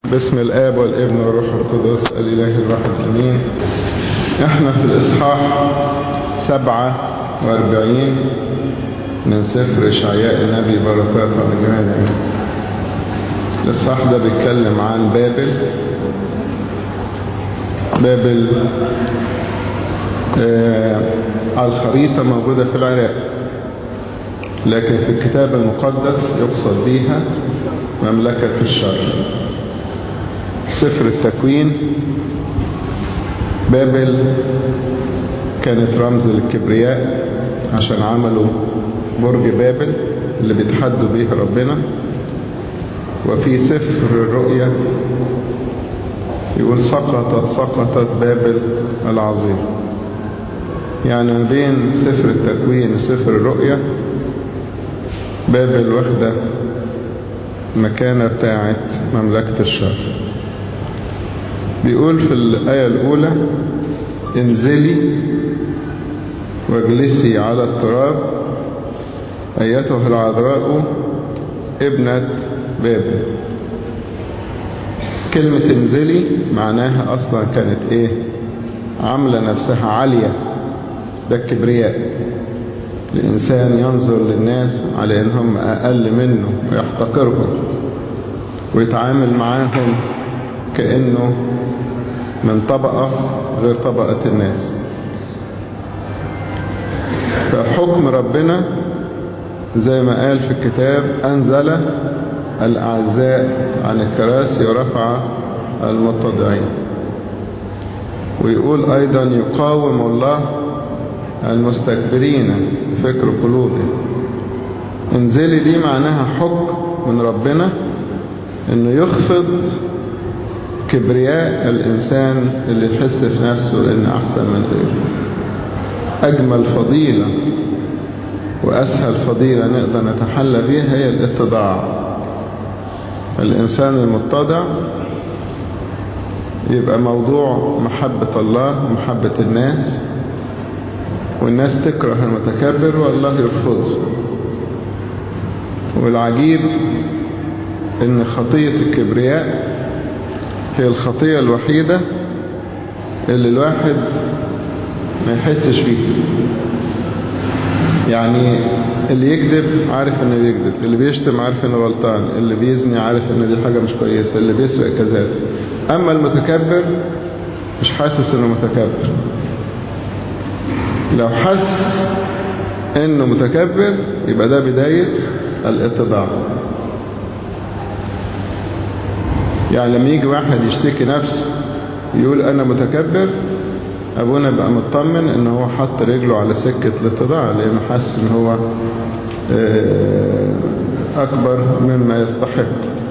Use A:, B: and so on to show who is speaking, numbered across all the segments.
A: باسم الآب والابن والروح القدس الإله الواحد الأمين احنا في الإصحاح سبعة واربعين من سفر إشعياء النبي بركات على جميع الأمين الإصحاح ده بيتكلم عن بابل بابل آه على الخريطة موجودة في العراق لكن في الكتاب المقدس يقصد بيها مملكة الشر سفر التكوين بابل كانت رمز للكبرياء عشان عملوا برج بابل اللي بيتحدوا بيه ربنا وفي سفر الرؤيا يقول سقطت سقطت بابل العظيم يعني ما بين سفر التكوين وسفر الرؤيا بابل واخدة مكانة بتاعت مملكة الشر بيقول في الآية الأولى انزلي واجلسي على التراب أيتها العذراء ابنة بابل كلمة انزلي معناها أصلا كانت إيه عاملة نفسها عالية ده الكبرياء الإنسان ينظر للناس على إنهم أقل منه ويحتقرهم ويتعامل معاهم كأنه من طبقة غير طبقة الناس فحكم ربنا زي ما قال في الكتاب أنزل الأعزاء عن الكراسي ورفع المتضعين ويقول أيضا يقاوم الله المستكبرين فكر قلوبهم انزلي دي معناها حكم من ربنا انه يخفض كبرياء الانسان اللي يحس في نفسه انه احسن من غيره اجمل فضيلة واسهل فضيلة نقدر نتحلى بيها هي الاتضاع الانسان المتضع يبقى موضوع محبة الله ومحبة الناس والناس تكره المتكبر والله يرفضه والعجيب ان خطية الكبرياء هي الخطية الوحيدة اللي الواحد ما يحسش بيها يعني اللي يكذب عارف انه بيكذب اللي بيشتم عارف انه غلطان اللي بيزني عارف ان دي حاجة مش كويسة اللي بيسرق كذلك اما المتكبر مش حاسس انه متكبر لو حس انه متكبر يبقى ده بداية الاتضاع يعني لما يجي واحد يشتكي نفسه يقول انا متكبر ابونا بقى مطمن ان هو حط رجله على سكة الاتضاع لانه حاسس ان هو اكبر مما يستحق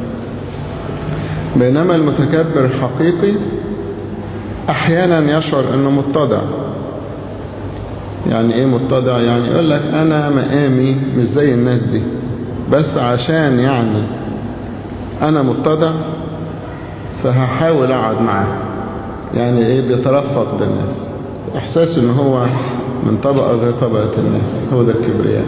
A: بينما المتكبر الحقيقي احيانا يشعر انه متضع يعني ايه متضع يعني يقول لك انا مقامي مش زي الناس دي بس عشان يعني انا متضع فهحاول اقعد معاه يعني ايه بيترفق بالناس احساس ان هو من طبقة غير طبقة الناس هو ده الكبرياء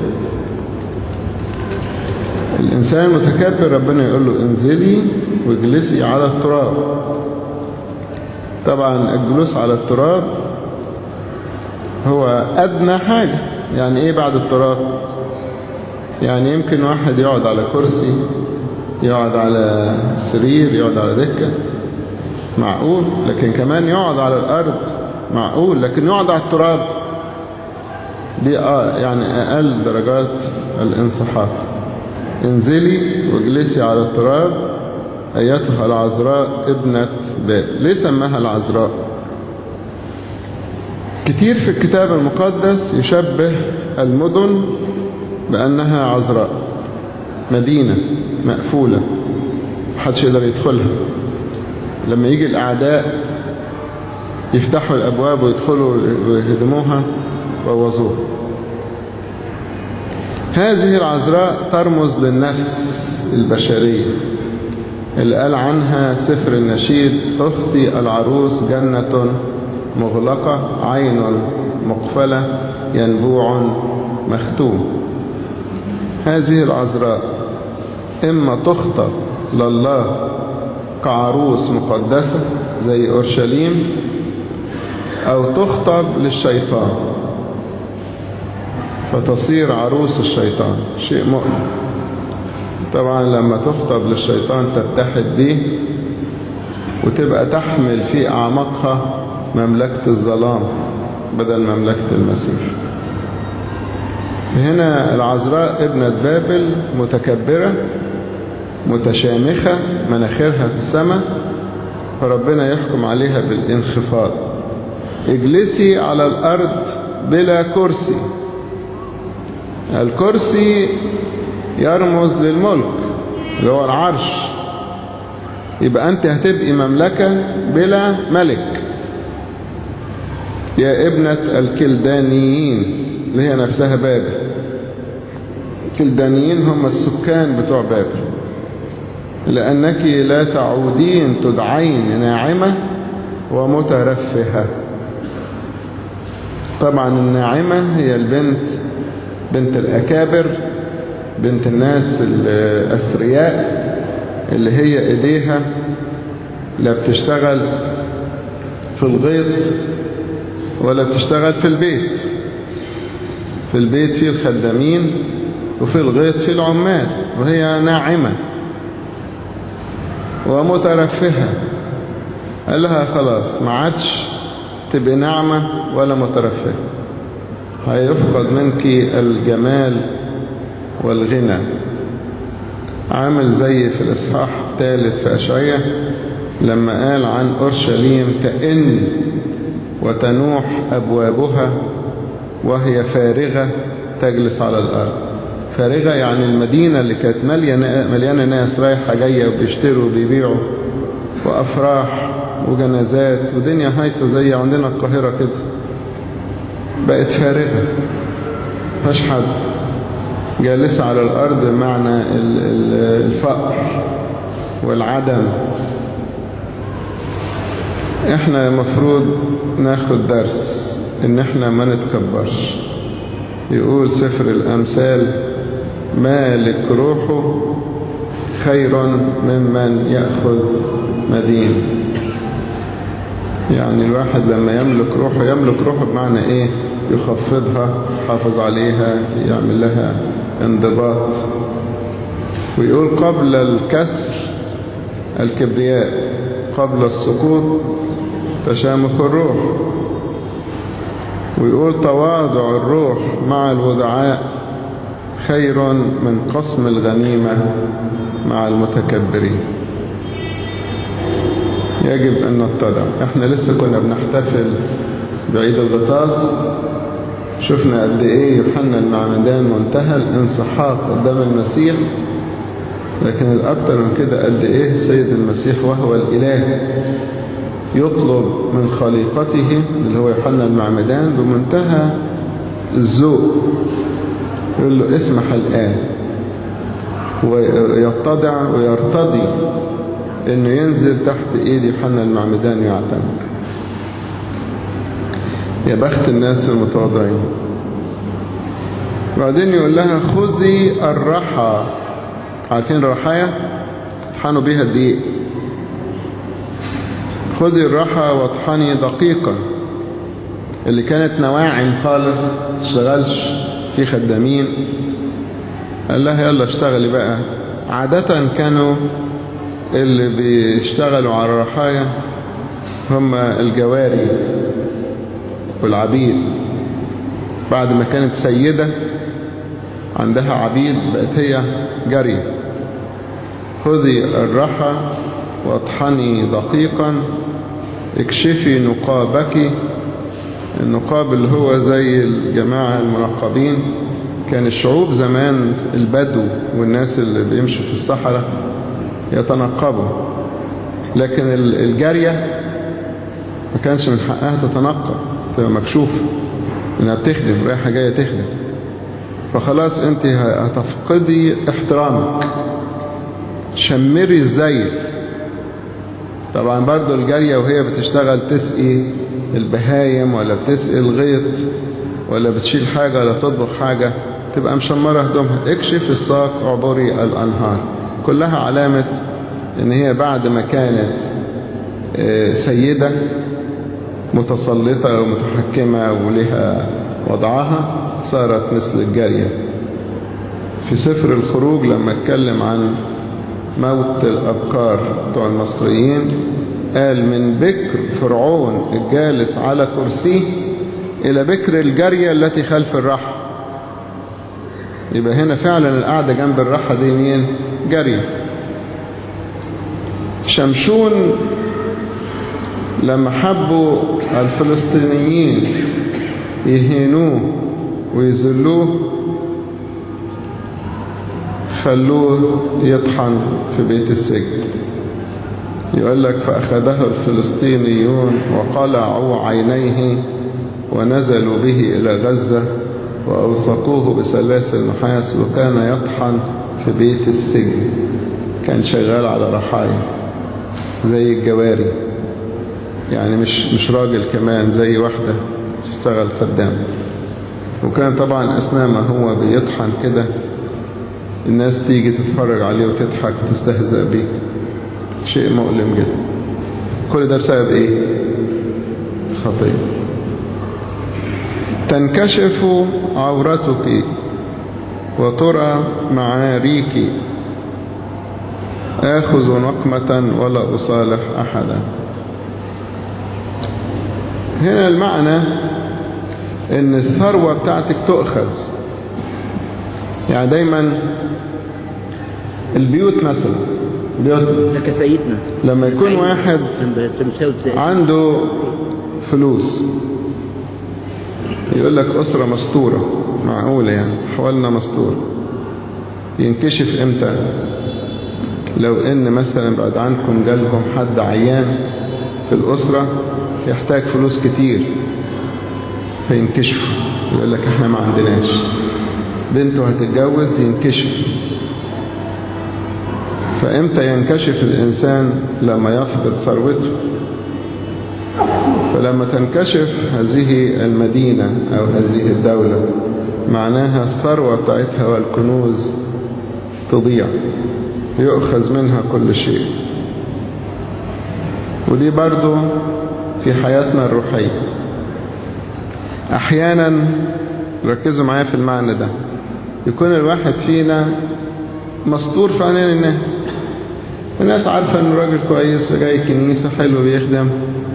A: الانسان المتكبر ربنا يقول له انزلي واجلسي على التراب طبعا الجلوس على التراب هو أدنى حاجة يعني إيه بعد التراب يعني يمكن واحد يقعد على كرسي يقعد على سرير يقعد على دكة معقول لكن كمان يقعد على الأرض معقول لكن يقعد على التراب دي آه يعني أقل درجات الانصحاف انزلي واجلسي على التراب أيتها العذراء ابنة باب ليه سماها العذراء كتير في الكتاب المقدس يشبه المدن بأنها عذراء مدينة مقفولة محدش يقدر يدخلها لما يجي الأعداء يفتحوا الأبواب ويدخلوا ويهدموها ووزوها هذه العذراء ترمز للنفس البشرية اللي قال عنها سفر النشيد أختي العروس جنة مغلقة عين مقفلة ينبوع مختوم هذه العذراء إما تخطب لله كعروس مقدسة زي أورشليم أو تخطب للشيطان فتصير عروس الشيطان شيء مؤلم طبعا لما تخطب للشيطان تتحد به وتبقى تحمل في أعماقها مملكة الظلام بدل مملكة المسيح هنا العذراء ابنة بابل متكبرة متشامخة مناخيرها في السماء فربنا يحكم عليها بالانخفاض اجلسي على الأرض بلا كرسي الكرسي يرمز للملك اللي هو العرش يبقى أنت هتبقي مملكة بلا ملك يا ابنة الكلدانيين اللي هي نفسها بابل الكلدانيين هم السكان بتوع بابل لأنك لا تعودين تدعين ناعمة ومترفهة طبعا الناعمة هي البنت بنت الأكابر بنت الناس الأثرياء اللي هي إيديها لا بتشتغل في الغيط ولا بتشتغل في البيت في البيت في الخدامين وفي الغيط في العمال وهي ناعمة ومترفهة قال لها خلاص ما عادش تبقي ناعمة ولا مترفهة هيفقد منك الجمال والغنى عامل زي في الإصحاح الثالث في أشعية لما قال عن أورشليم تئن وتنوح أبوابها وهي فارغة تجلس على الأرض فارغة يعني المدينة اللي كانت مليانة, مليانة ناس رايحة جاية وبيشتروا وبيبيعوا وأفراح وجنازات ودنيا هايصة زي عندنا القاهرة كده بقت فارغة مفيش حد جالسة على الأرض معنى الفقر والعدم احنا المفروض ناخد درس ان احنا ما نتكبرش يقول سفر الامثال مالك روحه خير ممن يأخذ مدين يعني الواحد لما يملك روحه يملك روحه بمعنى ايه يخفضها يحافظ عليها يعمل لها انضباط ويقول قبل الكسر الكبرياء قبل السقوط تشامخ الروح ويقول تواضع الروح مع الودعاء خير من قسم الغنيمة مع المتكبرين يجب أن نتضع احنا لسه كنا بنحتفل بعيد الغطاس شفنا قد ايه يوحنا المعمدان منتهى الانسحاق قدام المسيح لكن الأكثر من كده قد ايه السيد المسيح وهو الإله يطلب من خليقته اللي هو يوحنا المعمدان بمنتهى الذوق يقول له اسمح الآن ويتضع ويرتضي انه ينزل تحت ايد يوحنا المعمدان ويعتمد يا بخت الناس المتواضعين وبعدين يقول لها خذي الرحى عارفين الرحايا طحنوا بيها الدقيق خذي الرحى واطحني دقيقا اللي كانت نواعم خالص تشتغلش في خدامين قال لها يلا اشتغلي بقى عادة كانوا اللي بيشتغلوا على الرحايا هم الجواري والعبيد بعد ما كانت سيدة عندها عبيد بقت هي جري خذي الرحى واطحني دقيقا اكشفي نقابك النقاب اللي هو زي الجماعة المنقبين كان الشعوب زمان البدو والناس اللي بيمشوا في الصحراء يتنقبوا لكن الجارية ما كانش من حقها تتنقب تبقى مكشوفة انها بتخدم رايحة جاية تخدم فخلاص انت هتفقدي احترامك شمري الزيت طبعا برضو الجارية وهي بتشتغل تسقي البهايم ولا بتسقي الغيط ولا بتشيل حاجة ولا تطبخ حاجة تبقى مشمرة هدومها اكشف الساق عبري الأنهار كلها علامة ان هي بعد ما كانت سيدة متسلطة ومتحكمة ولها وضعها صارت مثل الجارية في سفر الخروج لما اتكلم عن موت الأبكار بتوع المصريين قال من بكر فرعون الجالس على كرسيه إلى بكر الجارية التي خلف الرحى يبقى هنا فعلا القعدة جنب الرحى دي مين جارية شمشون لما حبوا الفلسطينيين يهينوه ويذلوه خلوه يطحن في بيت السجن يقول لك فأخذه الفلسطينيون وقلعوا عينيه ونزلوا به إلى غزة وأوثقوه بسلاسل نحاس وكان يطحن في بيت السجن كان شغال على رحايا زي الجواري يعني مش مش راجل كمان زي واحدة تشتغل خدام وكان طبعا أثناء ما هو بيطحن كده الناس تيجي تتفرج عليه وتضحك وتستهزأ بيه شيء مؤلم جدا كل ده بسبب ايه خطية تنكشف عورتك وترى معاريك آخذ نقمة ولا أصالح أحدا هنا المعنى ان الثروة بتاعتك تؤخذ يعني دايما البيوت مثلا بيوتنا
B: كفايتنا
A: لما يكون واحد عنده فلوس يقول لك أسرة مستورة معقولة يعني حوالنا مستورة ينكشف امتى لو ان مثلا بعد عنكم جالكم حد عيان في الأسرة يحتاج فلوس كتير فينكشف يقول لك احنا ما عندناش بنته هتتجوز ينكشف فامتى ينكشف الإنسان لما يفقد ثروته فلما تنكشف هذه المدينة أو هذه الدولة معناها الثروة بتاعتها والكنوز تضيع يؤخذ منها كل شيء ودي برضو في حياتنا الروحية أحيانا ركزوا معايا في المعنى ده يكون الواحد فينا مستور في عينين الناس الناس عارفة انه راجل كويس وجاي كنيسة حلو بيخدم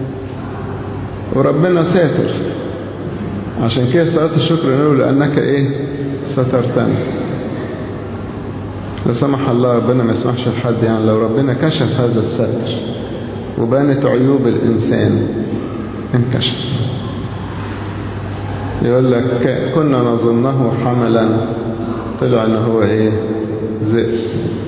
A: وربنا ساتر عشان كده صلاة الشكر نقول لأنك ايه سترتني لا سمح الله ربنا ما يسمحش لحد يعني لو ربنا كشف هذا الستر وبانت عيوب الإنسان انكشف يقول لك كنا نظنه حملا طلع ان هو ايه ذئب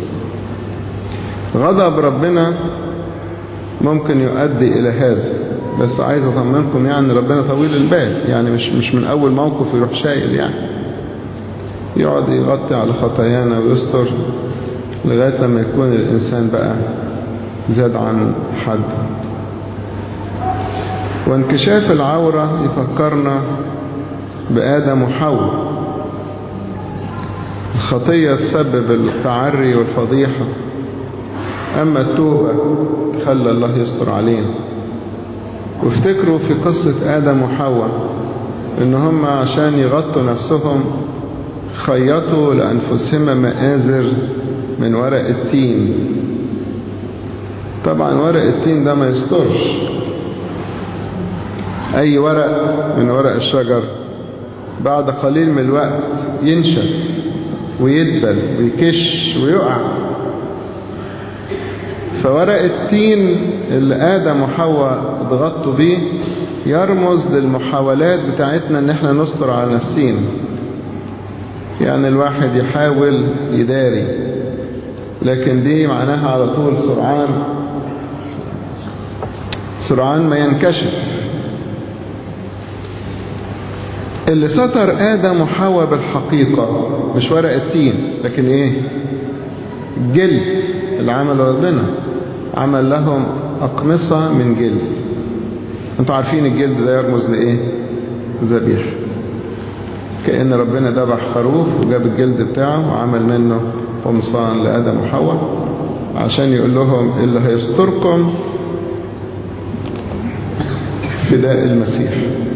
A: غضب ربنا ممكن يؤدي الى هذا بس عايز اطمنكم يعني ربنا طويل البال يعني مش مش من اول موقف يروح شايل يعني يقعد يغطي على خطايانا ويستر لغاية لما يكون الانسان بقى زاد عن حد وانكشاف العورة يفكرنا بآدم وحواء الخطية تسبب التعري والفضيحة أما التوبة خلى الله يستر علينا وافتكروا في قصة آدم وحواء إن هم عشان يغطوا نفسهم خيطوا لأنفسهم مآزر من ورق التين طبعا ورق التين ده ما يسترش أي ورق من ورق الشجر بعد قليل من الوقت ينشف ويدبل ويكش ويقع فورق التين اللي آدم وحواء اتغطوا بيه يرمز للمحاولات بتاعتنا ان احنا نستر على نفسينا يعني الواحد يحاول يداري لكن دي معناها على طول سرعان سرعان ما ينكشف اللي ستر آدم وحواء بالحقيقة مش ورق التين لكن ايه جلد اللي عمل ربنا عمل لهم أقمصة من جلد انتوا عارفين الجلد ده يرمز لإيه ذبيح كأن ربنا ذبح خروف وجاب الجلد بتاعه وعمل منه قمصان لآدم وحواء عشان يقول لهم اللي هيستركم فداء المسيح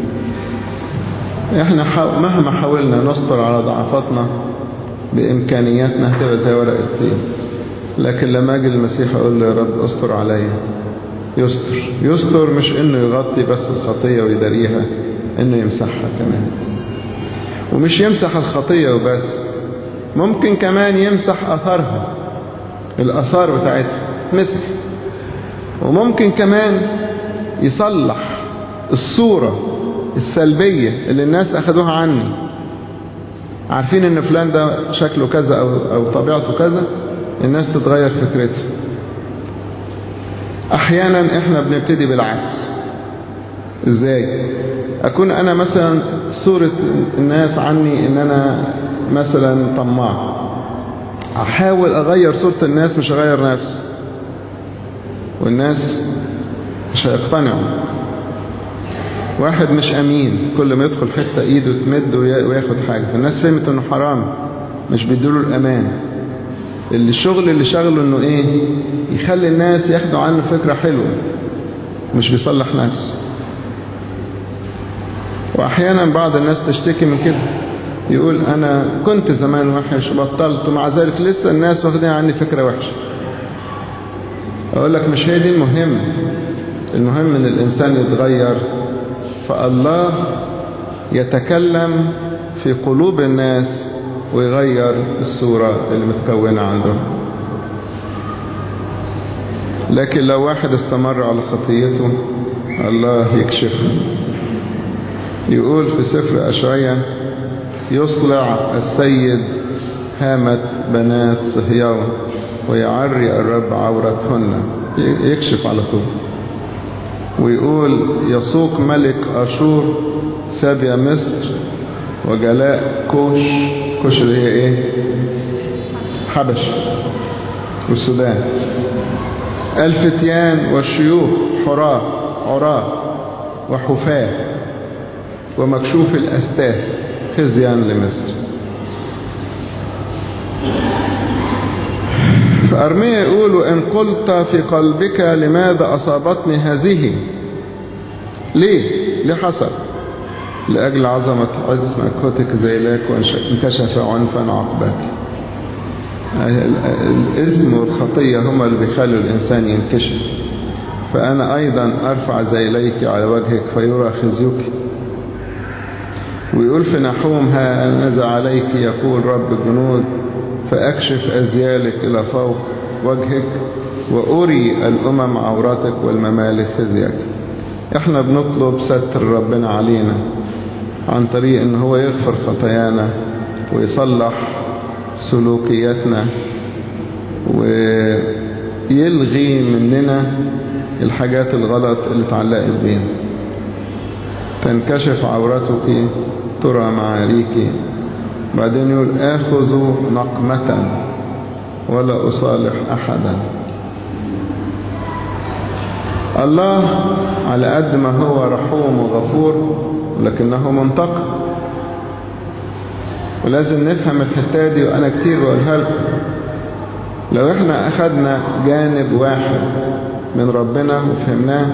A: احنا مهما حاولنا نستر على ضعفاتنا بإمكانياتنا هتبقى زي ورق الطين لكن لما اجي المسيح اقول له يا رب استر عليا يستر يستر مش انه يغطي بس الخطية ويداريها انه يمسحها كمان ومش يمسح الخطية وبس ممكن كمان يمسح اثارها الاثار بتاعتها مسح وممكن كمان يصلح الصورة السلبية اللي الناس اخدوها عني عارفين ان فلان ده شكله كذا او, أو طبيعته كذا الناس تتغير فكرتها احيانا احنا بنبتدي بالعكس ازاي اكون انا مثلا صورة الناس عني ان انا مثلا طماع احاول اغير صورة الناس مش اغير نفسي والناس مش هيقتنعوا واحد مش امين كل ما يدخل حتة ايده تمد وياخد حاجة فالناس فهمت انه حرام مش بيدوله الامان اللي الشغل اللي شغله انه ايه يخلي الناس ياخدوا عنه فكرة حلوة مش بيصلح نفسه واحيانا بعض الناس تشتكي من كده يقول انا كنت زمان وحش وبطلت ومع ذلك لسه الناس واخدين عني فكرة وحشة اقول لك مش هي دي المهم المهم ان الانسان يتغير فالله يتكلم في قلوب الناس ويغير الصورة اللي متكونة عندهم لكن لو واحد استمر على خطيته الله يكشفه يقول في سفر أشعية يصلع السيد هامة بنات صهيون ويعري الرب عورتهن يكشف على طول ويقول يسوق ملك أشور سابيا مصر وجلاء كوش كوش اللي هي ايه حبش والسودان الفتيان والشيوخ حراء عراء وحفاة ومكشوف الأستاه خزيان لمصر فأرمية يقول وإن قلت في قلبك لماذا أصابتني هذه ليه ليه حصل لأجل عظمة عزم كوتك زيلاك وانكشف عنفا عقبك الإثم والخطية هما اللي بيخلوا الإنسان ينكشف فأنا أيضا أرفع زيليك على وجهك فيرى خزيك ويقول في نحوم ها نزع عليك يقول رب الجنود فأكشف أزيالك إلى فوق وجهك وأري الأمم عوراتك والممالك خزيك احنا بنطلب ستر ربنا علينا عن طريق ان هو يغفر خطايانا ويصلح سلوكياتنا ويلغي مننا الحاجات الغلط اللي اتعلقت بينا تنكشف عورتك ترى معاريك بعدين يقول آخذ نقمة ولا أصالح أحدا الله على قد ما هو رحوم وغفور لكنه منتقم ولازم نفهم الحتة دي وأنا كتير بقولها لكم لو احنا أخدنا جانب واحد من ربنا وفهمناه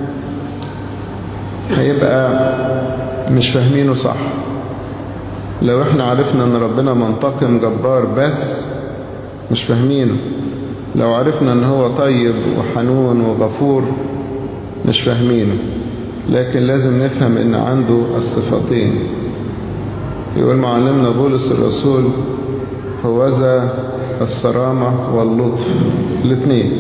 A: هيبقى مش فاهمينه صح لو احنا عرفنا ان ربنا منتقم جبار بس مش فاهمينه لو عرفنا ان هو طيب وحنون وغفور مش فاهمينه لكن لازم نفهم ان عنده الصفتين يقول معلمنا بولس الرسول هو ذا الصرامة واللطف الاثنين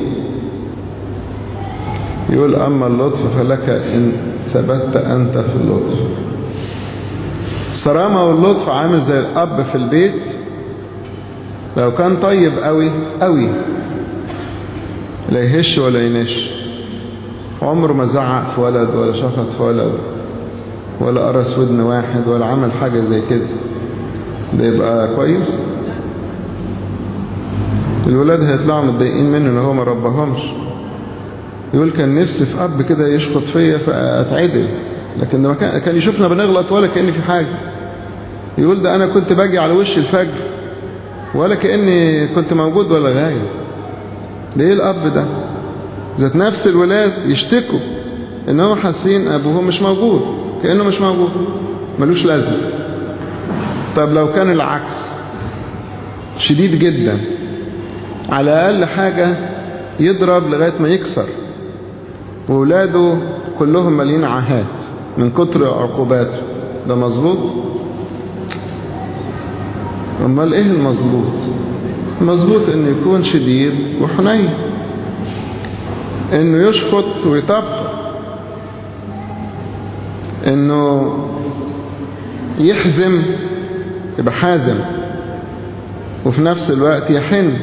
A: يقول أما اللطف فلك إن ثبت أنت في اللطف الصرامة واللطف عامل زي الأب في البيت لو كان طيب قوي قوي لا يهش ولا ينش عمره ما زعق في ولد ولا شخط في ولد ولا قرص ودن واحد ولا عمل حاجة زي كده ده يبقى كويس الولاد هيطلعوا متضايقين منه ان هو ما ربهمش يقول كان نفسي في اب كده يشخط فيا فاتعدل لكن لما كان يشوفنا بنغلط ولا كأن في حاجة يقول ده انا كنت باجي على وش الفجر ولا كأني كنت موجود ولا غايب ليه الأب ده ذات نفس الولاد يشتكوا ان هو حاسين ابوهم مش موجود كأنه مش موجود ملوش لازمه طب لو كان العكس شديد جدا على أقل حاجة يضرب لغاية ما يكسر وولاده كلهم مالين عاهات من كتر عقوباته ده مظبوط امال ايه المظبوط مظبوط انه يكون شديد وحنين انه يشخط ويطبطب انه يحزم يبقى حازم وفي نفس الوقت يحن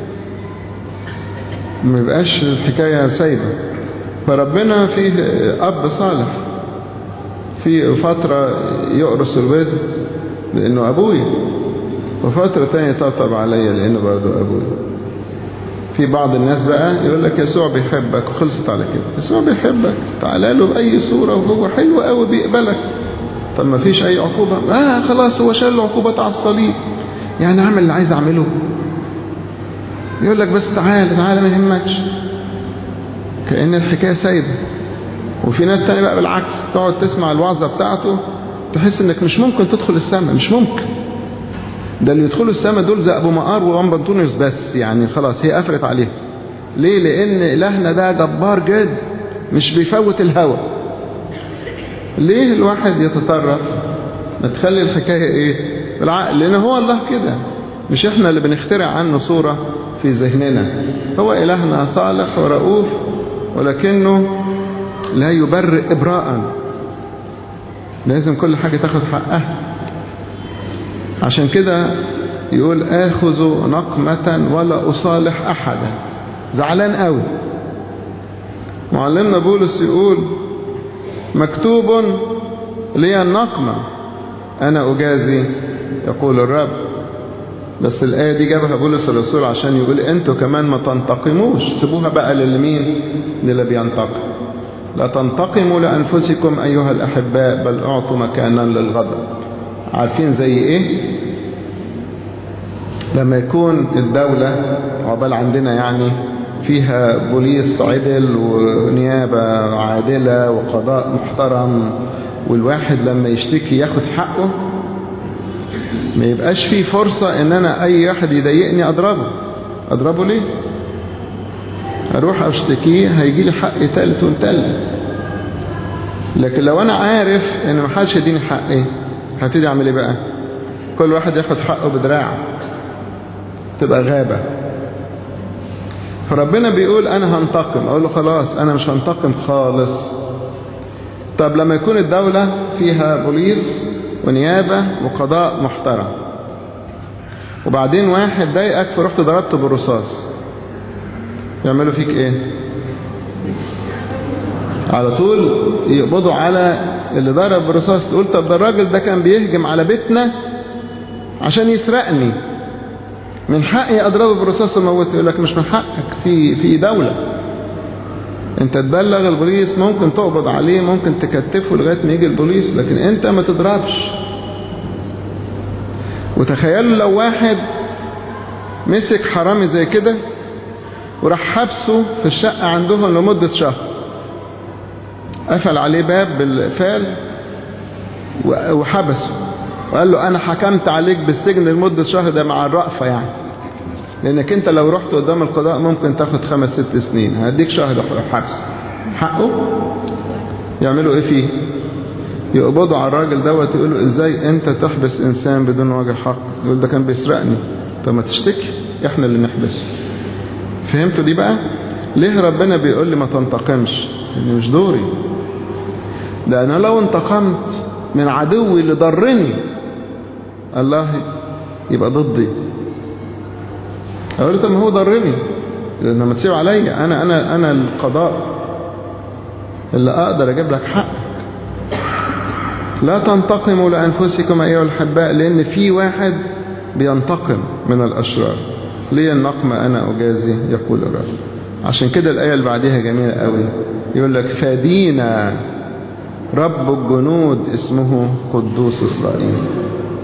A: ما يبقاش الحكاية سايبة فربنا فيه أب صالح في فترة يقرص الود لأنه أبوي وفترة تانية طبطب عليا لأنه برضه أبوي في بعض الناس بقى يقول لك يسوع بيحبك وخلصت على كده يسوع بيحبك تعالى له بأي صورة وهو حلو قوي بيقبلك طب ما فيش أي عقوبة آه خلاص هو شال عقوبات على الصليب يعني أعمل اللي عايز أعمله يقول لك بس تعالى تعالى ما يهمكش كأن الحكاية سايبة وفي ناس تاني بقى بالعكس تقعد تسمع الوعظة بتاعته تحس انك مش ممكن تدخل السماء مش ممكن ده اللي يدخلوا السماء دول زي ابو مقار وام بنطونيوس بس يعني خلاص هي قفلت عليه ليه لان الهنا ده جبار جد مش بيفوت الهوى ليه الواحد يتطرف ما تخلي الحكاية ايه بالعقل لان هو الله كده مش احنا اللي بنخترع عنه صورة في ذهننا هو إلهنا صالح ورؤوف ولكنه لا يبرئ إبراء لازم كل حاجة تاخد حقها عشان كده يقول آخذ نقمة ولا أصالح أحدا زعلان قوي معلمنا بولس يقول مكتوب لي النقمة أنا أجازي يقول الرب بس الآية دي جابها بولس الرسول عشان يقول انتوا كمان ما تنتقموش سيبوها بقى للمين للي بينتقم لا تنتقموا لأنفسكم أيها الأحباء بل أعطوا مكانا للغضب عارفين زي إيه لما يكون الدولة عقبال عندنا يعني فيها بوليس عدل ونيابة عادلة وقضاء محترم والواحد لما يشتكي ياخد حقه ما يبقاش فيه فرصة ان انا اي واحد يضايقني اضربه اضربه ليه اروح اشتكيه هيجي لي حق تالت ومتلت لكن لو انا عارف ان محدش يديني حقي هبتدي اعمل ايه بقى كل واحد ياخد حقه بدراعه تبقى غابة فربنا بيقول انا هنتقم اقول له خلاص انا مش هنتقم خالص طب لما يكون الدولة فيها بوليس ونيابة وقضاء محترم وبعدين واحد ضايقك فرحت ضربته بالرصاص يعملوا فيك ايه على طول يقبضوا على اللي ضرب بالرصاص تقول طب ده الراجل ده كان بيهجم على بيتنا عشان يسرقني من حقي اضربه بالرصاص وموته يقول لك مش من حقك في في دولة انت تبلغ البوليس ممكن تقبض عليه ممكن تكتفه لغاية ما يجي البوليس لكن انت ما تضربش وتخيلوا لو واحد مسك حرامي زي كده وراح حبسه في الشقة عندهم لمدة شهر قفل عليه باب بالقفال وحبسه وقال له انا حكمت عليك بالسجن لمدة شهر ده مع الرأفة يعني لانك انت لو رحت قدام القضاء ممكن تاخد خمس ست سنين هديك شهر حبس حقه يعملوا ايه فيه يقبضوا على الراجل دوت يقولوا ازاي انت تحبس انسان بدون وجه حق يقول ده كان بيسرقني طب ما تشتكي احنا اللي نحبسه فهمتوا دي بقى ليه ربنا بيقول لي ما تنتقمش لان مش دوري لان لو انتقمت من عدوي اللي ضرني الله يبقى ضدي اقول له طب ما هو ضرني لما تسيب عليا انا انا انا القضاء اللي اقدر اجيب لك حقك لا تنتقموا لانفسكم ايها الاحباء لان في واحد بينتقم من الاشرار لي النقمة انا اجازي يقول الرب عشان كده الايه اللي بعديها جميله قوي يقول لك فدينا رب الجنود اسمه قدوس اسرائيل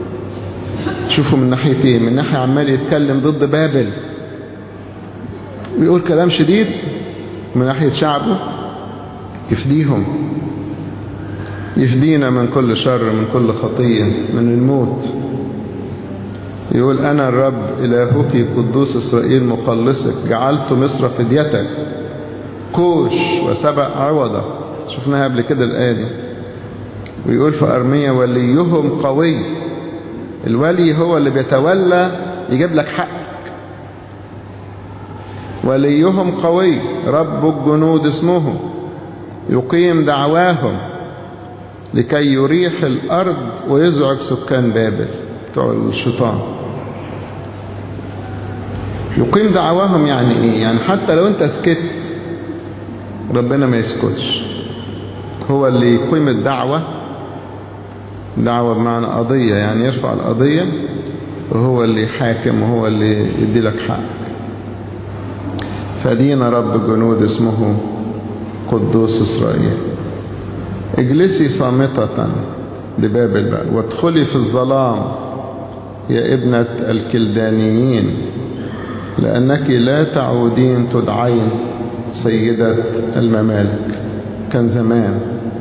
A: شوفوا من ناحيتين من ناحية عمال يتكلم ضد بابل ويقول كلام شديد من ناحية شعبه يفديهم يفدينا من كل شر من كل خطية من الموت يقول أنا الرب إلهك قدوس إسرائيل مخلصك جعلت مصر فديتك كوش وسبع عوضة شفناها قبل كده الآية دي ويقول في أرمية وليهم قوي الولي هو اللي بيتولى يجيب لك حقك وليهم قوي رب الجنود اسمه يقيم دعواهم لكي يريح الأرض ويزعج سكان بابل بتوع الشيطان يقيم دعواهم يعني ايه يعني حتى لو انت سكت ربنا ما يسكتش هو اللي يقيم الدعوة دعوة بمعنى قضية يعني يرفع القضية وهو اللي يحاكم وهو اللي يدي لك حق فدينا رب جنود اسمه قدوس إسرائيل اجلسي صامتة لبابل بقى وادخلي في الظلام يا ابنة الكلدانيين لأنك لا تعودين تدعين سيدة الممالك كان زمان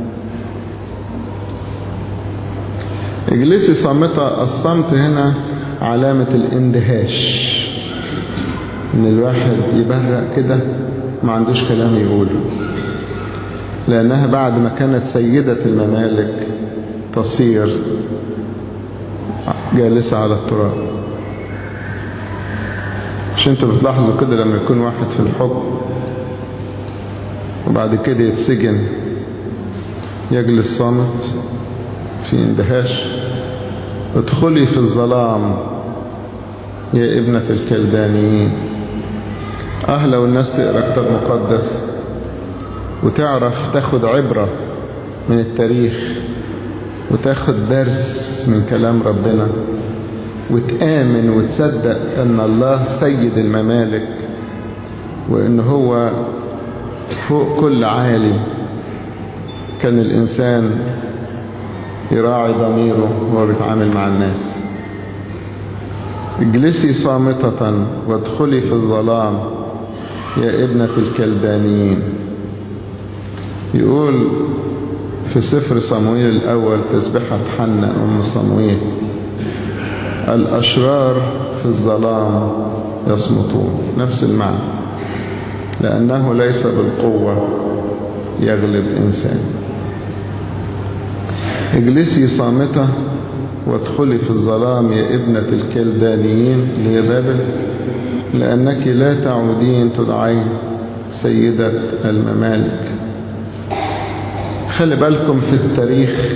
A: اجلسي صامتة الصمت هنا علامة الاندهاش ان الواحد يبرق كده ما عندوش كلام يقوله لأنها بعد ما كانت سيدة الممالك تصير جالسة على التراب مش انتوا بتلاحظوا كده لما يكون واحد في الحكم وبعد كده يتسجن يجلس صامت في اندهاش ادخلي في الظلام يا ابنة الكلدانيين اه لو الناس تقرأ كتاب مقدس وتعرف تاخد عبرة من التاريخ وتاخد درس من كلام ربنا وتآمن وتصدق أن الله سيد الممالك وأن هو فوق كل عالي كان الإنسان يراعي ضميره وهو بيتعامل مع الناس اجلسي صامتة وادخلي في الظلام يا ابنة الكلدانيين يقول في سفر صمويل الأول تسبحة حنة أم صمويل الأشرار في الظلام يصمتون نفس المعنى لأنه ليس بالقوة يغلب إنسان اجلسي صامتة وادخلي في الظلام يا ابنة الكلدانيين اللي هي بابل لأنك لا تعودين تدعين سيدة الممالك خلي بالكم في التاريخ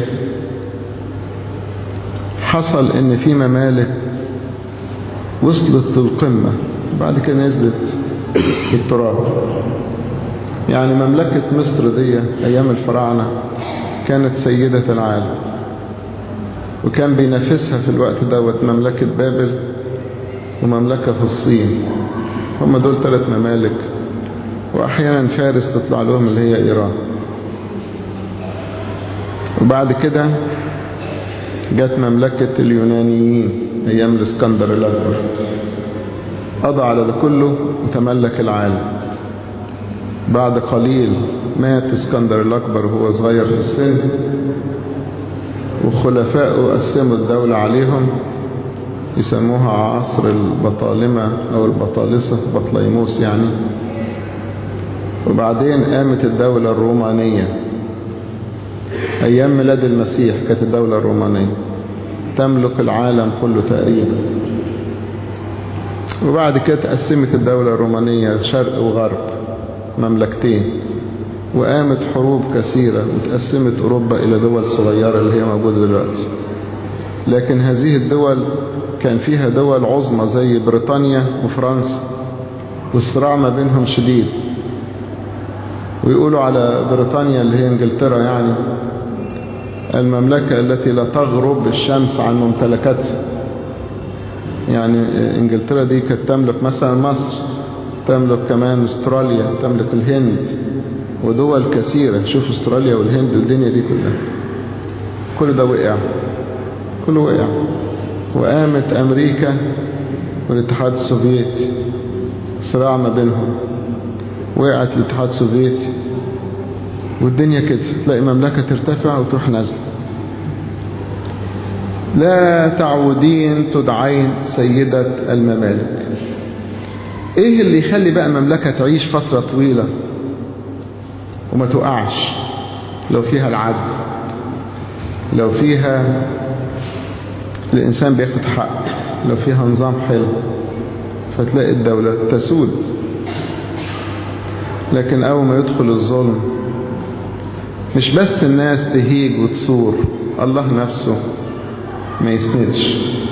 A: حصل ان في ممالك وصلت للقمة بعد كده نزلت التراب يعني مملكة مصر دي ايام الفراعنة كانت سيدة العالم وكان بينافسها في الوقت دوت مملكة بابل ومملكة في الصين هم دول ثلاث ممالك واحيانا فارس تطلع لهم اللي هي ايران وبعد كده جت مملكة اليونانيين أيام الإسكندر الأكبر قضى على ده كله وتملك العالم بعد قليل مات اسكندر الأكبر وهو صغير في السن وخلفائه قسموا الدولة عليهم يسموها عصر البطالمة أو البطالسة بطليموس يعني وبعدين قامت الدولة الرومانية أيام ميلاد المسيح كانت الدولة الرومانية تملك العالم كله تقريبا وبعد كده تقسمت الدولة الرومانية شرق وغرب مملكتين وقامت حروب كثيرة وتقسمت أوروبا إلى دول صغيرة اللي هي موجودة دلوقتي لكن هذه الدول كان فيها دول عظمى زي بريطانيا وفرنسا والصراع ما بينهم شديد ويقولوا على بريطانيا اللي هي انجلترا يعني المملكة التي لا تغرب الشمس عن ممتلكاتها يعني انجلترا دي كانت تملك مثلا مصر تملك كمان استراليا تملك الهند ودول كثيرة شوف استراليا والهند والدنيا دي كلها كل ده وقع كله وقع وقامت امريكا والاتحاد السوفيتي صراع ما بينهم وقعت الاتحاد السوفيتي والدنيا كده تلاقي مملكة ترتفع وتروح نازله لا تعودين تدعين سيدة الممالك ايه اللي يخلي بقى مملكة تعيش فترة طويلة وما تقعش لو فيها العدل لو فيها الإنسان بياخد حق لو فيها نظام حلو فتلاقي الدولة تسود لكن أول ما يدخل الظلم مش بس الناس تهيج وتصور الله نفسه ما يسندش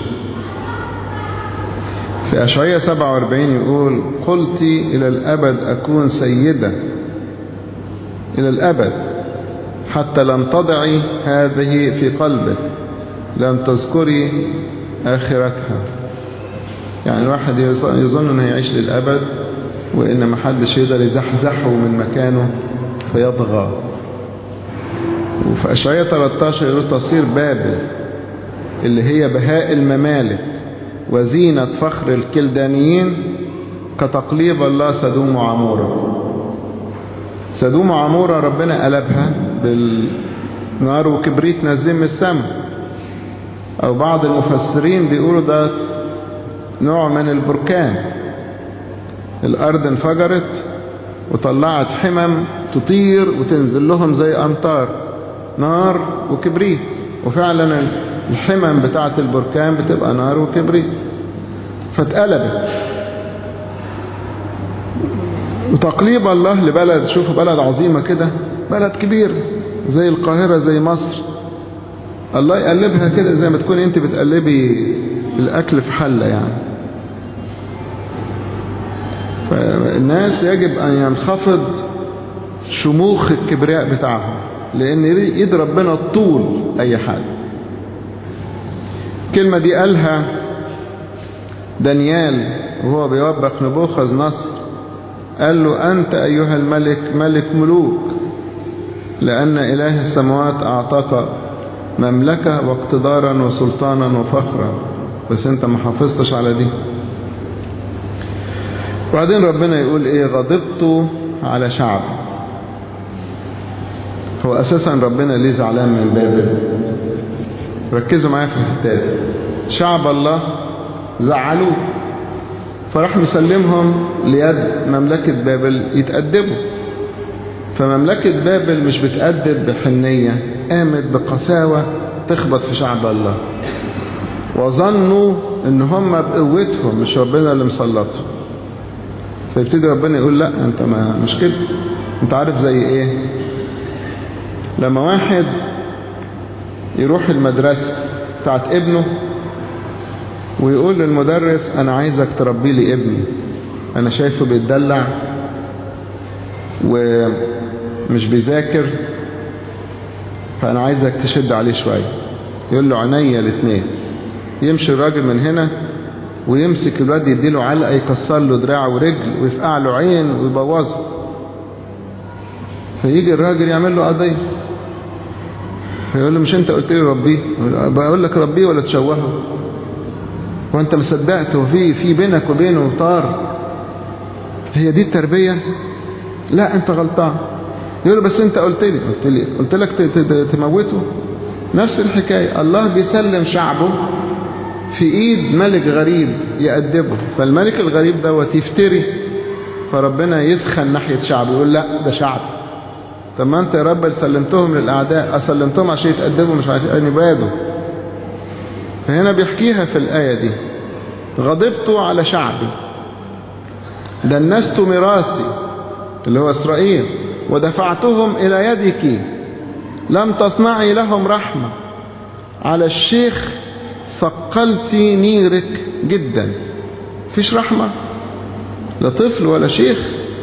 A: في أشعية 47 يقول قلت إلى الأبد أكون سيدة إلى الأبد حتى لم تضعي هذه في قلبك لم تذكري آخرتها يعني الواحد يظن أنه يعيش للأبد وإن ما حدش يقدر يزحزحه من مكانه فيطغى وفي أشعية 13 يقول تصير بابل اللي هي بهاء الممالك وزينة فخر الكلدانيين كتقليب الله سدوم وعمورة سدوم وعمورة ربنا قلبها بالنار وكبريت نازلين من السماء أو بعض المفسرين بيقولوا ده نوع من البركان الأرض انفجرت وطلعت حمم تطير وتنزل لهم زي أمطار نار وكبريت وفعلا الحمم بتاعة البركان بتبقى نار وكبريت فاتقلبت وتقليب الله لبلد شوفوا بلد عظيمة كده بلد كبير زي القاهرة زي مصر الله يقلبها كده زي ما تكون انت بتقلبي الأكل في حلة يعني فالناس يجب أن ينخفض شموخ الكبرياء بتاعهم لأن يد ربنا طول أي حد الكلمة دي قالها دانيال وهو بيوبخ نبوخذ نصر قال له أنت أيها الملك ملك ملوك لأن إله السماوات أعطاك مملكة واقتدارا وسلطانا وفخرا بس أنت ما حافظتش على دي وبعدين ربنا يقول إيه غضبت على شعب هو أساسا ربنا ليه زعلان من بابل ركزوا معايا في الحتات شعب الله زعلوه فراح مسلمهم ليد مملكة بابل يتأدبوا فمملكة بابل مش بتأدب بحنية قامت بقساوة تخبط في شعب الله وظنوا ان هم بقوتهم مش ربنا اللي مسلطهم فيبتدي ربنا يقول لا انت ما مش كده انت عارف زي ايه لما واحد يروح المدرسة بتاعت ابنه ويقول للمدرس انا عايزك تربي لي ابني انا شايفه بيتدلع ومش بيذاكر فانا عايزك تشد عليه شوية يقول له عينيا الاثنين يمشي الراجل من هنا ويمسك الواد يديله علقة يكسر له دراع ورجل ويفقع له عين ويبوظه فيجي الراجل يعمل له قضية فيقول له مش انت قلت لي ربيه بقول لك ربيه ولا تشوهه وانت مصدقت وفي في بينك وبينه طار هي دي التربية لا انت غلطان يقول له بس انت قلت لي قلت لي قلت لك تموته نفس الحكاية الله بيسلم شعبه في ايد ملك غريب يأدبه فالملك الغريب دوت يفتري فربنا يسخن ناحية شعبه يقول لا ده شعب طب ما انت يا رب سلمتهم للأعداء أسلمتهم عشان يتأدبوا مش عشان يبادوا فهنا بيحكيها في الآية دي غضبت على شعبي دنست ميراثي اللي هو إسرائيل ودفعتهم إلى يدك لم تصنعي لهم رحمة على الشيخ ثقلت نيرك جدا فيش رحمة لا طفل ولا شيخ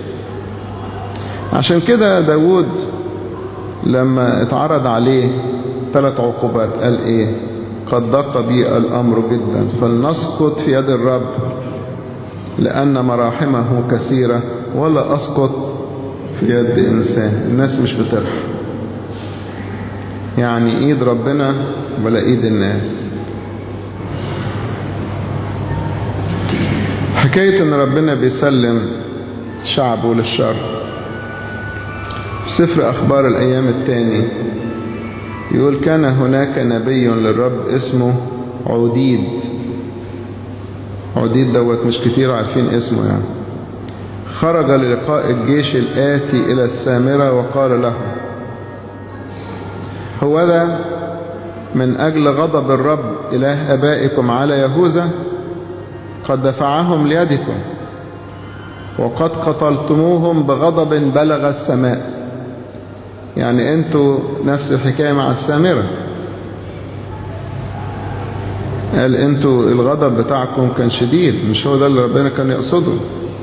A: عشان كده داود لما اتعرض عليه ثلاث عقوبات قال ايه قد ضاق بي الامر جدا فلنسقط في يد الرب لان مراحمه كثيرة ولا اسقط في يد انسان الناس مش بترحم يعني ايد ربنا ولا ايد الناس حكاية ان ربنا بيسلم شعبه للشر في سفر اخبار الايام الثاني يقول كان هناك نبي للرب اسمه عوديد عوديد دوت مش كتير عارفين اسمه يعني خرج للقاء الجيش الآتي إلى السامرة وقال له هو ذا من أجل غضب الرب إله أبائكم على يهوذا قد دفعهم ليدكم وقد قتلتموهم بغضب بلغ السماء يعني انتوا نفس الحكاية مع السامرة قال انتوا الغضب بتاعكم كان شديد مش هو ده اللي ربنا كان يقصده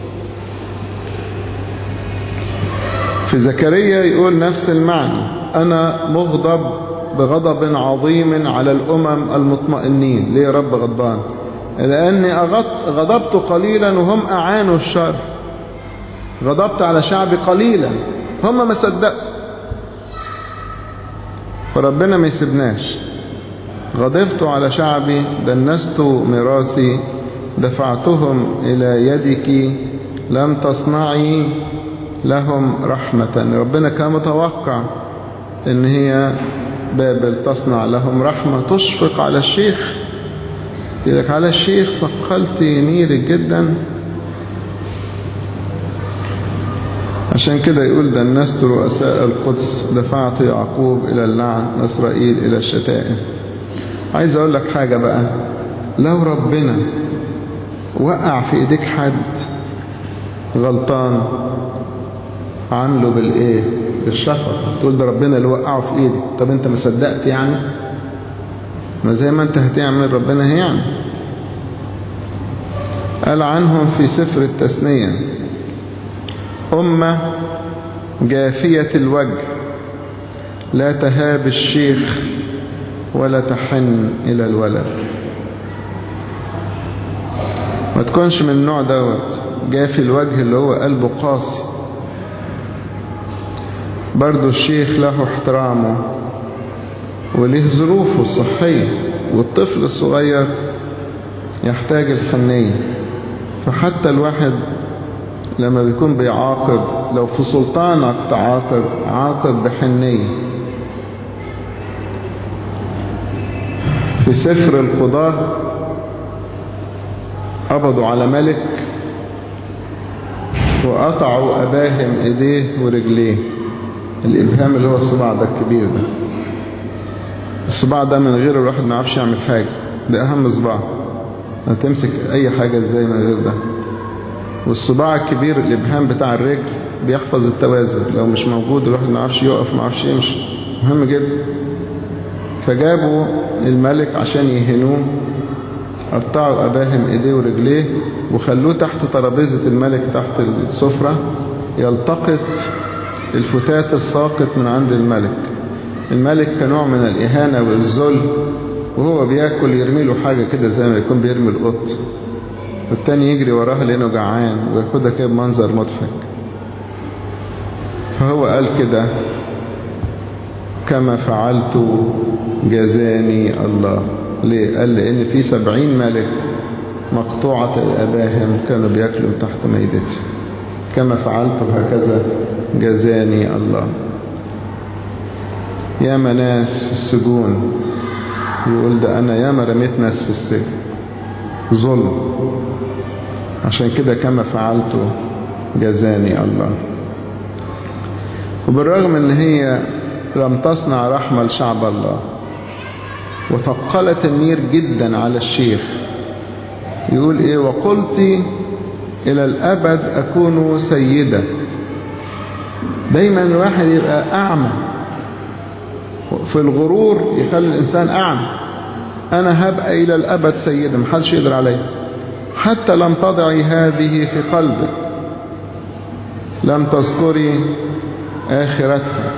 A: في زكريا يقول نفس المعنى أنا مغضب بغضب عظيم على الأمم المطمئنين ليه يا رب غضبان لأني غضبت قليلا وهم أعانوا الشر غضبت على شعبي قليلا هم ما صدقوا فربنا ما يسيبناش غضبت على شعبي دنست ميراثي دفعتهم إلى يدك لم تصنعي لهم رحمة ربنا كان متوقع ان هي بابل تصنع لهم رحمة تشفق على الشيخ يقولك على الشيخ ثقلت نيرك جدا عشان كده يقول دنست رؤساء القدس دفعت يعقوب إلى اللعن إسرائيل إلى الشتائم عايز أقول لك حاجة بقى لو ربنا وقع في إيديك حد غلطان عامله بالايه بالشفقة تقول ده ربنا اللي وقعه في ايدي طب انت ما صدقت يعني ما زي ما انت هتعمل ربنا هيعمل قال عنهم في سفر التثنية أمة جافية الوجه لا تهاب الشيخ ولا تحن إلى الولد ما تكونش من النوع دوت جافي الوجه اللي هو قلبه قاسي برضو الشيخ له احترامه وله ظروفه الصحية والطفل الصغير يحتاج الحنية فحتى الواحد لما بيكون بيعاقب لو في سلطانك تعاقب عاقب بحنية في سفر القضاء قبضوا على ملك وقطعوا أباهم إيديه ورجليه الإبهام اللي هو الصباع ده الكبير ده الصباع ده من غير الواحد ما يعرفش يعمل حاجة ده أهم صباع هتمسك أي حاجة ازاي من غير ده والصباع الكبير الإبهام بتاع الرجل بيحفظ التوازن لو مش موجود الواحد ما يعرفش يقف ما يعرفش يمشي مهم جدا فجابوا الملك عشان يهنوه قطعوا أباهم إيديه ورجليه وخلوه تحت ترابيزة الملك تحت السفرة يلتقط الفتات الساقط من عند الملك الملك كنوع من الإهانة والذل وهو بياكل يرمي له حاجة كده زي ما يكون بيرمي القط والتاني يجري وراه لأنه جعان وياخدها كده بمنظر مضحك فهو قال كده كما فعلت جزاني الله ليه قال لأن في سبعين ملك مقطوعة الأباهم كانوا بياكلوا تحت ميدتي كما فعلت هكذا جزاني الله يا ناس في السجون يقول ده أنا ياما رميت ناس في السجن ظلم عشان كده كما فعلت جزاني الله وبالرغم ان هي لم تصنع رحمة لشعب الله وثقلت النير جدا على الشيخ يقول ايه وقلت الى الابد اكون سيدة دايما الواحد يبقى اعمى في الغرور يخلي الانسان اعمى انا هبقى الى الابد سيدة محدش يقدر عليا حتى لم تضعي هذه في قلبك لم تذكري آخرتها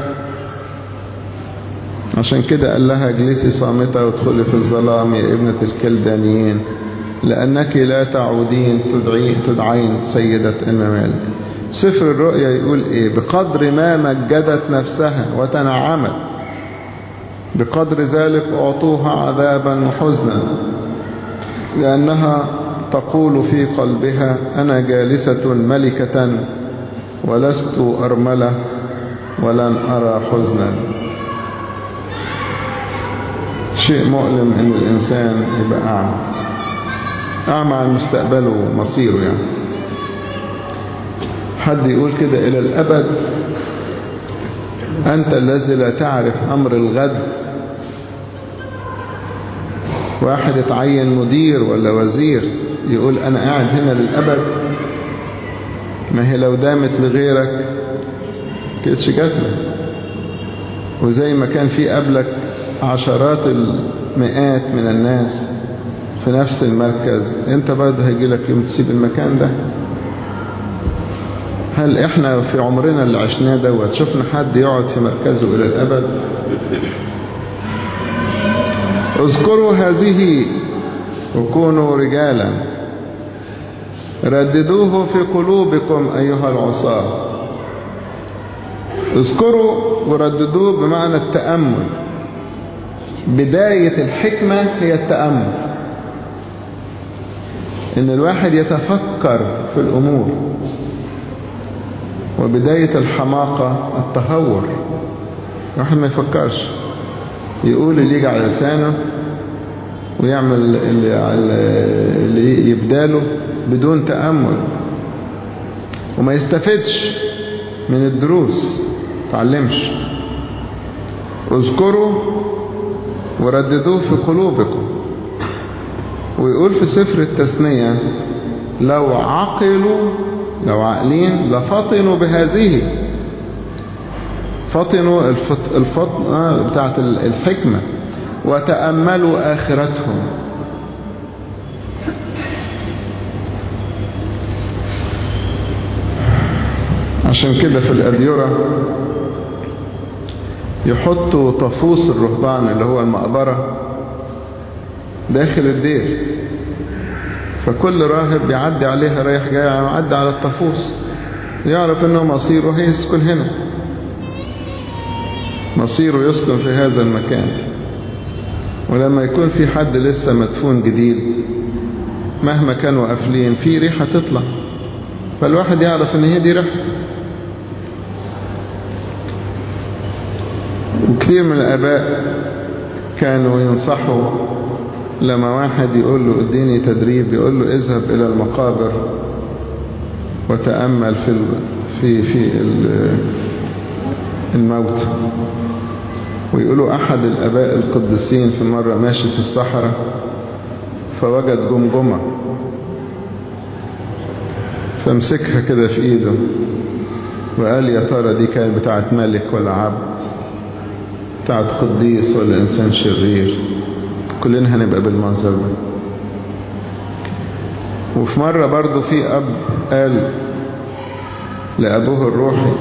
A: عشان كده قال لها اجلسي صامتة وادخلي في الظلام يا ابنة الكلدانيين لأنك لا تعودين تدعي تدعين سيدة الممالك سفر الرؤيا يقول ايه بقدر ما مجدت نفسها وتنعمت بقدر ذلك أعطوها عذابا وحزنا لأنها تقول في قلبها أنا جالسة ملكة ولست أرملة ولن أرى حزنا شيء مؤلم ان الانسان يبقى اعمى اعمى عن مستقبله ومصيره يعني حد يقول كده الى الابد انت الذي لا تعرف امر الغد واحد اتعين مدير ولا وزير يقول انا قاعد هنا للابد ما هي لو دامت لغيرك كانتش جاتنا وزي ما كان في قبلك عشرات المئات من الناس في نفس المركز انت برضه هيجي لك يوم تسيب المكان ده هل احنا في عمرنا اللي عشناه دوت شفنا حد يقعد في مركزه الى الابد اذكروا هذه وكونوا رجالا رددوه في قلوبكم ايها العصاه اذكروا ورددوه بمعنى التأمل بداية الحكمة هي التأمل ان الواحد يتفكر في الامور وبداية الحماقة التهور الواحد ما يفكرش يقول اللي يجي على لسانه ويعمل اللي, اللي يبداله بدون تأمل وما يستفدش من الدروس تعلمش اذكروا ورددوه في قلوبكم ويقول في سفر التثنية لو عقلوا لو عاقلين لفطنوا بهذه فطنوا الفطنة بتاعت الحكمة وتأملوا آخرتهم عشان كده في الأديرة يحطوا طفوس الرهبان اللي هو المقبرة داخل الدير فكل راهب بيعدي عليها رايح جاي يعدي على الطفوس يعرف انه مصيره هيسكن هنا مصيره يسكن في هذا المكان ولما يكون في حد لسه مدفون جديد مهما كانوا قافلين في ريحة تطلع فالواحد يعرف ان هي دي ريحته وكثير من الآباء كانوا ينصحوا لما واحد يقول له اديني تدريب يقول له اذهب إلى المقابر وتأمل في في في الموت ويقولوا أحد الآباء القديسين في مرة ماشي في الصحراء فوجد جمجمة فامسكها كده في ايده وقال يا ترى دي كانت بتاعت ملك ولا عبد بتاعت قديس ولا إنسان شرير كلنا هنبقى بالمنظر ده وفي مرة برضو في أب قال لأبوه الروحي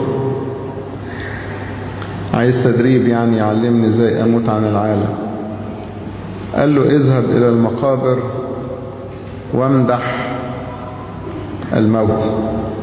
A: عايز تدريب يعني يعلمني ازاي أموت عن العالم قال له اذهب إلى المقابر وامدح الموت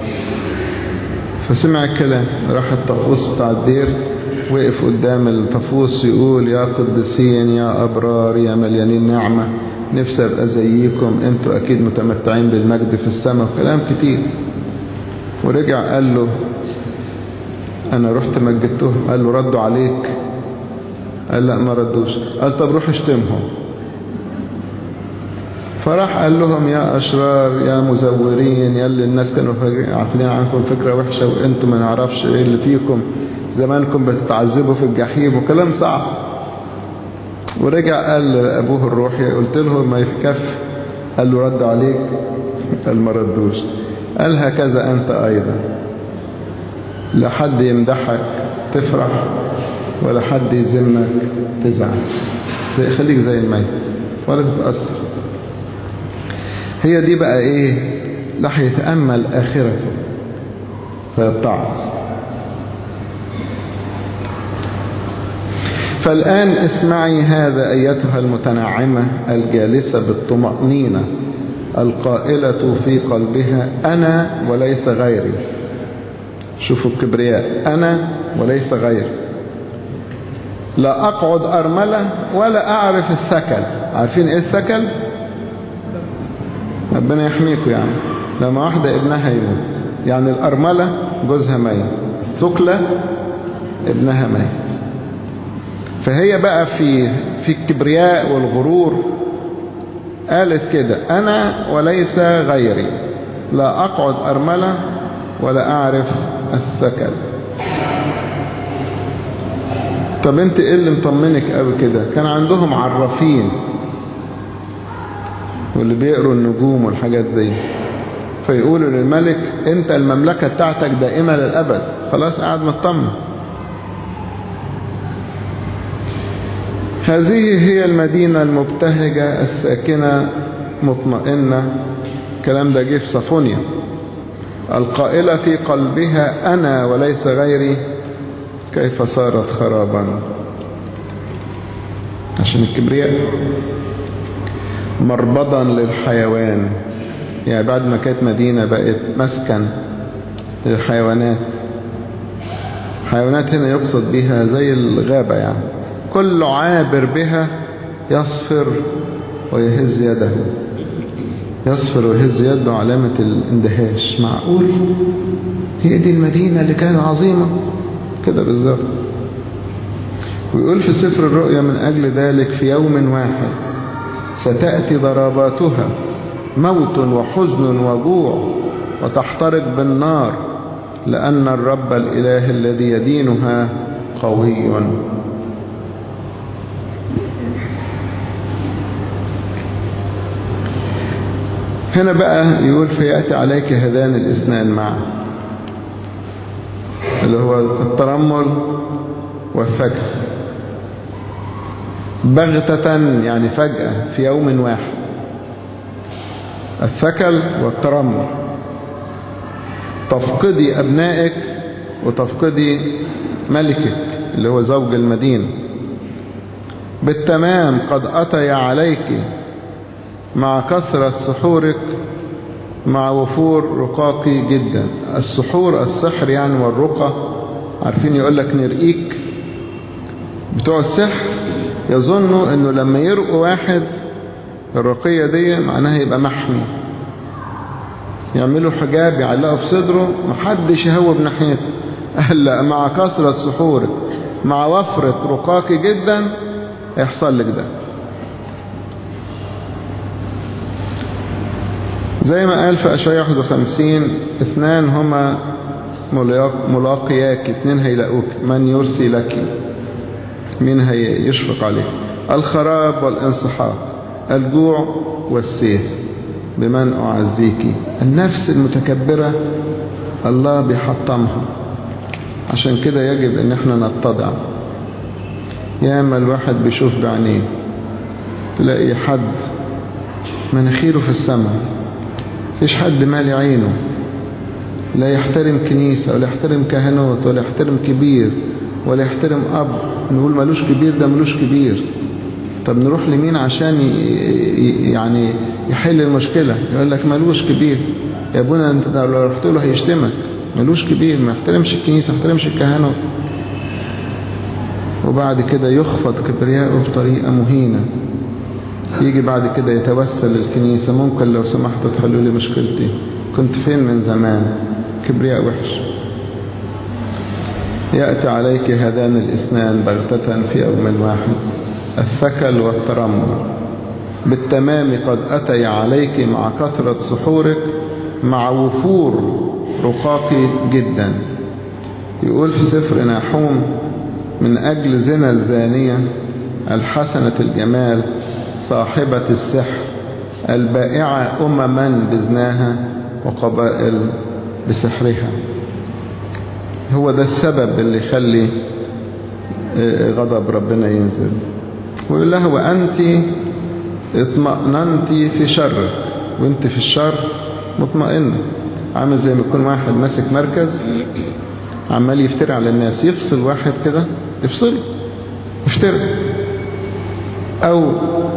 A: فسمع الكلام راح الطقوس بتاع الدير وقف قدام الطفوس يقول يا قدسين يا أبرار يا مليانين نعمة نفسي أبقى زيكم أنتوا أكيد متمتعين بالمجد في السماء وكلام كتير ورجع قال له أنا رحت مجدتهم قال له ردوا عليك قال لا ما ردوش قال طب روح اشتمهم فراح قال لهم يا أشرار يا مزورين يا اللي الناس كانوا عارفين عنكم فكرة وحشة وانتم ما نعرفش ايه اللي فيكم زمانكم بتتعذبوا في الجحيم وكلام صعب ورجع قال لأبوه الروحي قلت له ما يكف قال له رد عليك قال ما ردوش قال هكذا أنت أيضا لا حد يمدحك تفرح ولا حد يذمك تزعل خليك زي الميت ولا تتأثر هي دي بقى ايه راح يتأمل آخرته فيتعظ فالآن اسمعي هذا أيتها المتنعمة الجالسة بالطمأنينة القائلة في قلبها أنا وليس غيري شوفوا الكبرياء أنا وليس غيري لا أقعد أرملة ولا أعرف الثكل عارفين إيه الثكل ربنا يحميكم يعني لما واحدة ابنها يموت يعني الأرملة جوزها ميت الثقلة ابنها ميت فهي بقى في في الكبرياء والغرور قالت كده أنا وليس غيري لا أقعد أرملة ولا أعرف الثكل طب انت ايه اللي مطمنك قوي كده كان عندهم عرافين واللي بيقروا النجوم والحاجات دي فيقولوا للملك انت المملكة بتاعتك دائمة للأبد خلاص قاعد مطمن هذه هي المدينة المبتهجة الساكنة مطمئنة الكلام ده جه في صفونيا القائلة في قلبها أنا وليس غيري كيف صارت خرابا عشان الكبرياء مربضا للحيوان يعني بعد ما كانت مدينة بقت مسكن للحيوانات حيوانات هنا يقصد بها زي الغابة يعني كل عابر بها يصفر ويهز يده يصفر ويهز يده علامة الاندهاش معقول هي دي المدينة اللي كانت عظيمة كده بالظبط ويقول في سفر الرؤيا من أجل ذلك في يوم واحد ستأتي ضرباتها موت وحزن وجوع وتحترق بالنار لأن الرب الإله الذي يدينها قوي هنا بقى يقول فيأتي عليك هذان الاثنان معا اللي هو الترمل والفجر بغتة يعني فجأة في يوم واحد الثكل والترمل تفقدي أبنائك وتفقدي ملكك اللي هو زوج المدينة بالتمام قد أتي عليك مع كثرة سحورك مع وفور رقاقي جدا السحور السحر يعني والرقى عارفين يقول لك نرقيك بتوع السحر يظنوا انه لما يرقوا واحد الرقية دي معناها يبقى محمي يعملوا حجاب يعلقوا في صدره محدش يهوب ناحيته هلا مع كثرة سحورك مع وفرة رقاقي جدا يحصل لك ده زي ما قال في أشعياء 51 اثنان هما ملاقياك اثنين هيلاقوك من يرسي لك مين هيشفق عليك الخراب والانسحاق الجوع والسيف بمن أعزيك النفس المتكبرة الله بيحطمها عشان كده يجب ان احنا نتضع ياما الواحد بيشوف بعينيه تلاقي حد مناخيره في السماء فيش حد مالي عينه لا يحترم كنيسة ولا يحترم كهنوت ولا يحترم كبير ولا يحترم أب نقول ملوش كبير ده ملوش كبير طب نروح لمين عشان يعني يحل المشكلة يقول لك ملوش كبير يا ابونا انت لو رحت له هيشتمك ملوش كبير ما يحترمش الكنيسة ما يحترمش الكهنوت وبعد كده يخفض كبرياءه بطريقة مهينة يجي بعد كده يتوسل للكنيسة ممكن لو سمحتوا تحلوا لي مشكلتي كنت فين من زمان كبرياء وحش يأتي عليك هذان الاثنان بغتة في يوم واحد الثكل والترمل بالتمام قد أتي عليك مع كثرة سحورك مع وفور رقاقي جدا يقول في سفر ناحوم من أجل زنا الزانية الحسنة الجمال صاحبة السحر البائعة أمما بزناها وقبائل بسحرها هو ده السبب اللي يخلي غضب ربنا ينزل ويقول له وأنت اطمأننت في شرك وانت في الشر مطمئنة عامل زي ما يكون واحد ماسك مركز عمال يفتري على الناس يفصل واحد كده يفصله يفتري او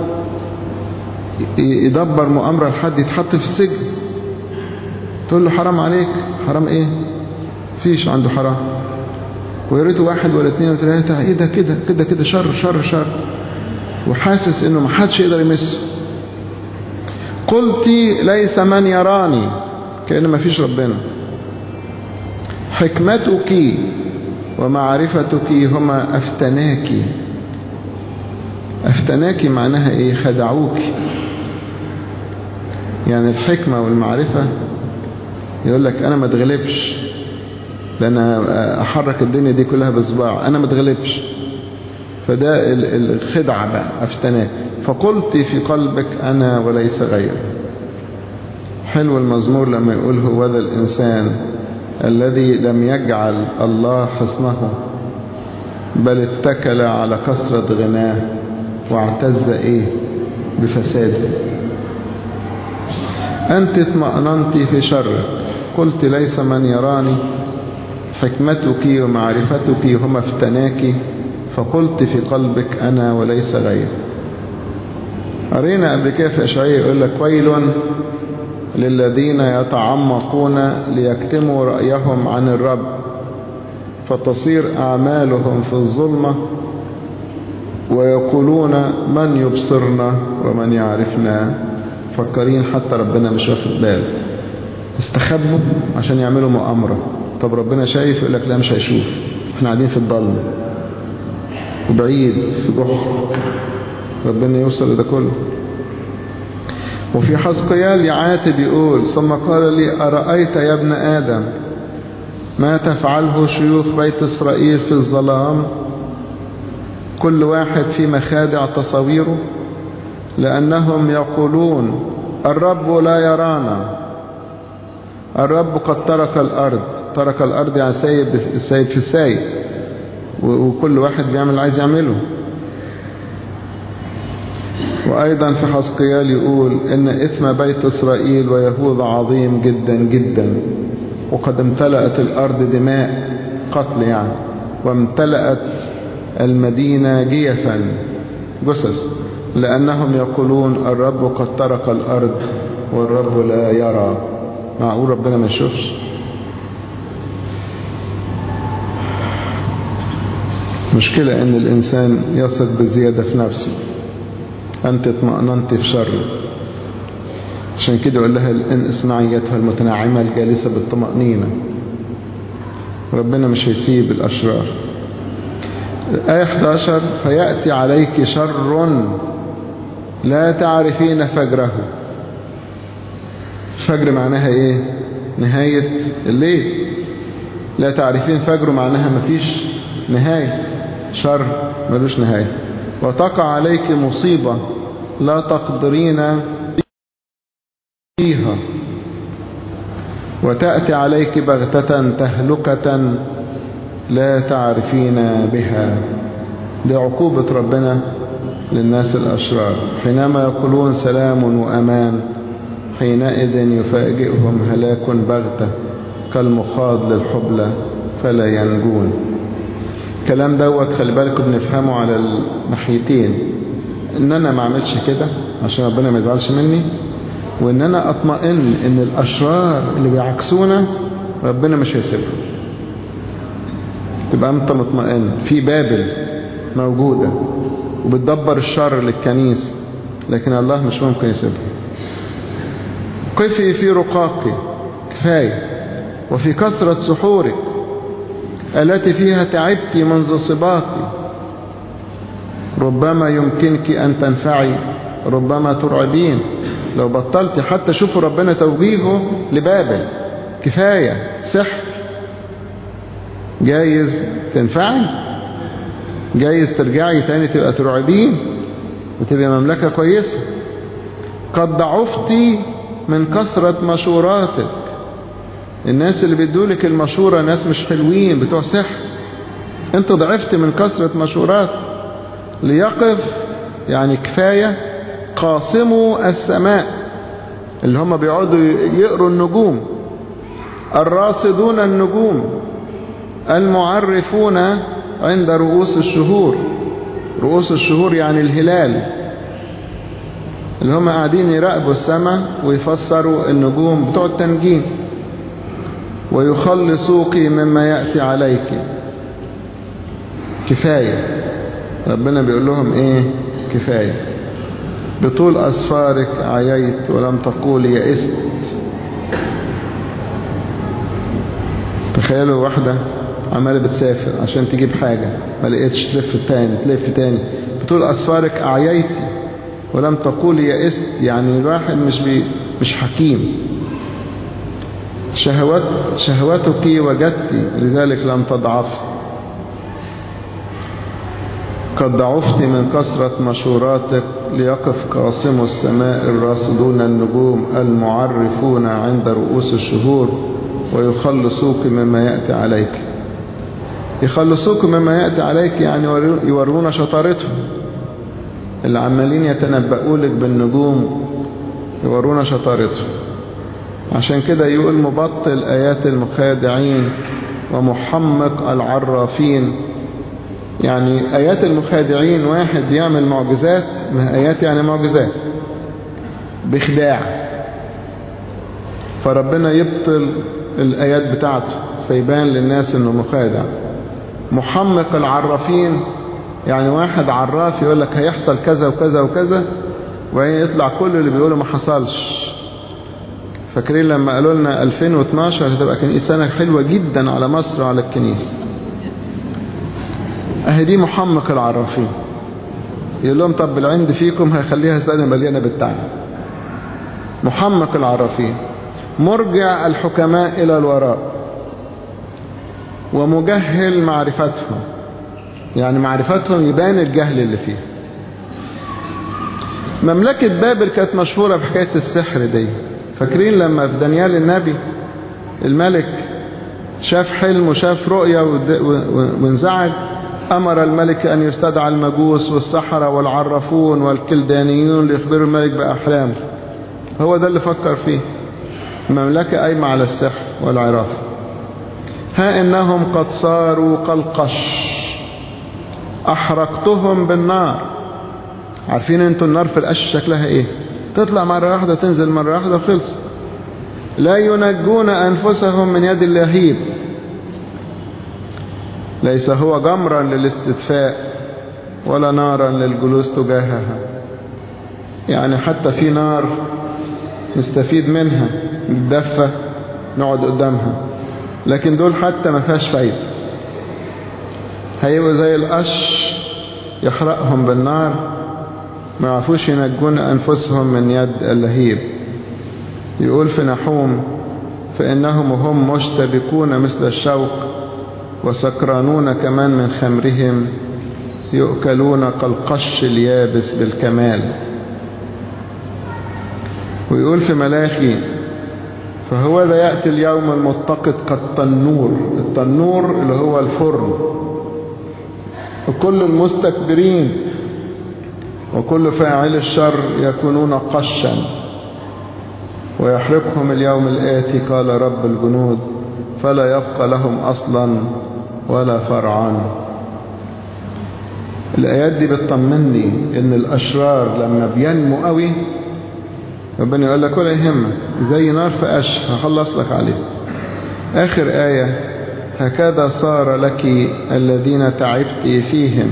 A: يدبر مؤامرة لحد يتحط في السجن تقول له حرام عليك حرام ايه فيش عنده حرام ويا ريته واحد ولا اثنين ولا ثلاثة ايه ده كده كده كده شر شر شر وحاسس انه ما حدش يقدر يمسه قلت ليس من يراني كأن ما فيش ربنا حكمتك ومعرفتك هما أفتناك أفتناك معناها إيه خدعوك يعني الحكمة والمعرفة يقول لك أنا ما اتغلبش ده أنا أحرك الدنيا دي كلها بصباع أنا ما اتغلبش فده الخدعة بقى أفتناك فقلت في قلبك أنا وليس غير حلو المزمور لما يقول هو ذا الإنسان الذي لم يجعل الله حصنه بل اتكل على كثرة غناه واعتز ايه بفساده أنت اطمأننت في شرك قلت ليس من يراني حكمتك ومعرفتك هما افتناك فقلت في قلبك أنا وليس غير قرينا قبل كده في أشعية يقول لك ويل للذين يتعمقون ليكتموا رأيهم عن الرب فتصير أعمالهم في الظلمة ويقولون من يبصرنا ومن يعرفنا فكرين حتى ربنا مش واخد باله استخبوا عشان يعملوا مؤامرة طب ربنا شايف يقول لك لا مش هيشوف احنا قاعدين في الضلمة وبعيد في جحر ربنا يوصل لده كله وفي حسقيال يعاتب يقول ثم قال لي أرأيت يا ابن آدم ما تفعله شيوخ بيت إسرائيل في الظلام كل واحد في مخادع تصويره لأنهم يقولون الرب لا يرانا الرب قد ترك الأرض ترك الأرض يعني سايب السايب في السايب وكل واحد بيعمل عايز يعمله وأيضا في حسقيال يقول إن إثم بيت إسرائيل ويهوذا عظيم جدا جدا وقد امتلأت الأرض دماء قتل يعني وامتلأت المدينة جيفا جثث لأنهم يقولون الرب قد ترك الأرض والرب لا يرى معقول ربنا ما يشوفش مشكلة ان الانسان يثق بزيادة في نفسه انت اطمأننت في شر عشان كده يقول لها ان اسمعيتها المتنعمة الجالسة بالطمأنينة ربنا مش هيسيب الاشرار آية 11 فيأتي عليك شر لا تعرفين فجره فجر معناها ايه نهاية الليل لا تعرفين فجره معناها مفيش نهاية شر ملوش نهاية وتقع عليك مصيبة لا تقدرين فيها وتأتي عليك بغتة تهلكة لا تعرفين بها دي عقوبة ربنا للناس الأشرار حينما يقولون سلام وأمان حينئذ يفاجئهم هلاك بغتة كالمخاض للحبلة فلا ينجون الكلام دوت خلي بالكم بنفهمه على الناحيتين ان انا ما اعملش كده عشان ربنا ما يزعلش مني وان انا اطمئن ان الاشرار اللي بيعكسونا ربنا مش هيسيبهم تبقى انت مطمئن في بابل موجودة وبتدبر الشر للكنيسة لكن الله مش ممكن يسيبها قفي في رقاقي كفاية وفي كثرة سحورك التي فيها تعبت منذ صباقي ربما يمكنك أن تنفعي ربما ترعبين لو بطلت حتى شوفوا ربنا توجيهه لبابل كفاية سحر جايز تنفعي جايز ترجعي تاني تبقى ترعبين وتبقى مملكة كويسة قد ضعفتي من كثرة مشوراتك الناس اللي بيدولك المشورة ناس مش حلوين بتوع سحر انت ضعفت من كثرة مشورات ليقف يعني كفاية قاسموا السماء اللي هم بيقعدوا يقروا النجوم الراصدون النجوم المعرفون عند رؤوس الشهور رؤوس الشهور يعني الهلال اللي هم قاعدين يراقبوا السماء ويفسروا النجوم بتوع التنجيم ويخلصوك مما يأتي عليك كفاية ربنا بيقول لهم ايه كفاية بطول أسفارك عييت ولم تقول يئست تخيلوا واحدة عمالة بتسافر عشان تجيب حاجة ما لقيتش تلف تاني تلف تاني بطول أسفارك أعييتي ولم تقول يئست يعني الواحد مش بي مش حكيم شهوات شهوتك وجدت لذلك لم تضعفي قد ضعفت من كثرة مشوراتك ليقف قاصم السماء الراصدون النجوم المعرفون عند رؤوس الشهور ويخلصوك مما يأتي عليك يخلصوك مما يأتي عليك يعني يورونا شطارتهم اللي عمالين يتنبؤوا لك بالنجوم يورونا شطارتهم عشان كده يقول مبطل آيات المخادعين ومحمق العرافين يعني آيات المخادعين واحد يعمل معجزات ما آيات يعني معجزات بخداع فربنا يبطل الآيات بتاعته فيبان للناس انه مخادع محمق العرافين يعني واحد عراف يقول لك هيحصل كذا وكذا وكذا وبعدين يطلع كل اللي بيقوله ما حصلش فاكرين لما قالوا لنا 2012 هتبقى كنيسة سنة حلوة جدا على مصر وعلى الكنيسة اهي دي محمق العرافين يقول لهم طب العند فيكم هيخليها سنة مليانة بالتعب محمق العرافين مرجع الحكماء إلى الوراء ومجهل معرفتهم يعني معرفتهم يبان الجهل اللي فيه مملكة بابل كانت مشهورة بحكاية السحر دي فاكرين لما في دانيال النبي الملك شاف حلم وشاف رؤية وانزعج أمر الملك أن يستدعى المجوس والسحرة والعرفون والكلدانيون ليخبروا الملك بأحلامه هو ده اللي فكر فيه المملكة قايمة على السحر والعراف ها إنهم قد صاروا كالقش أحرقتهم بالنار عارفين انتوا النار في القش شكلها ايه تطلع مرة واحدة تنزل مرة واحدة وخلص لا ينجون أنفسهم من يد اللهيب ليس هو جمرا للاستدفاء ولا نارا للجلوس تجاهها يعني حتى في نار نستفيد منها نتدفى نقعد قدامها لكن دول حتى ما فيهاش فايدة هيبقوا زي القش يحرقهم بالنار ما يعرفوش ينجون أنفسهم من يد اللهيب يقول في نحوم فإنهم هم مشتبكون مثل الشوك وسكرانون كمان من خمرهم يؤكلون كالقش اليابس بالكمال ويقول في ملاخي فهو ذا يأتي اليوم المتقد كالتنور التنور اللي هو الفرن وكل المستكبرين وكل فاعل الشر يكونون قشا ويحرقهم اليوم الآتي قال رب الجنود فلا يبقى لهم أصلا ولا فرعا الآيات دي بتطمني إن الأشرار لما بينمو قوي ربنا يقول لك ولا يهمك زي نار في قش هخلص لك عليه آخر آية هكذا صار لك الذين تعبت فيهم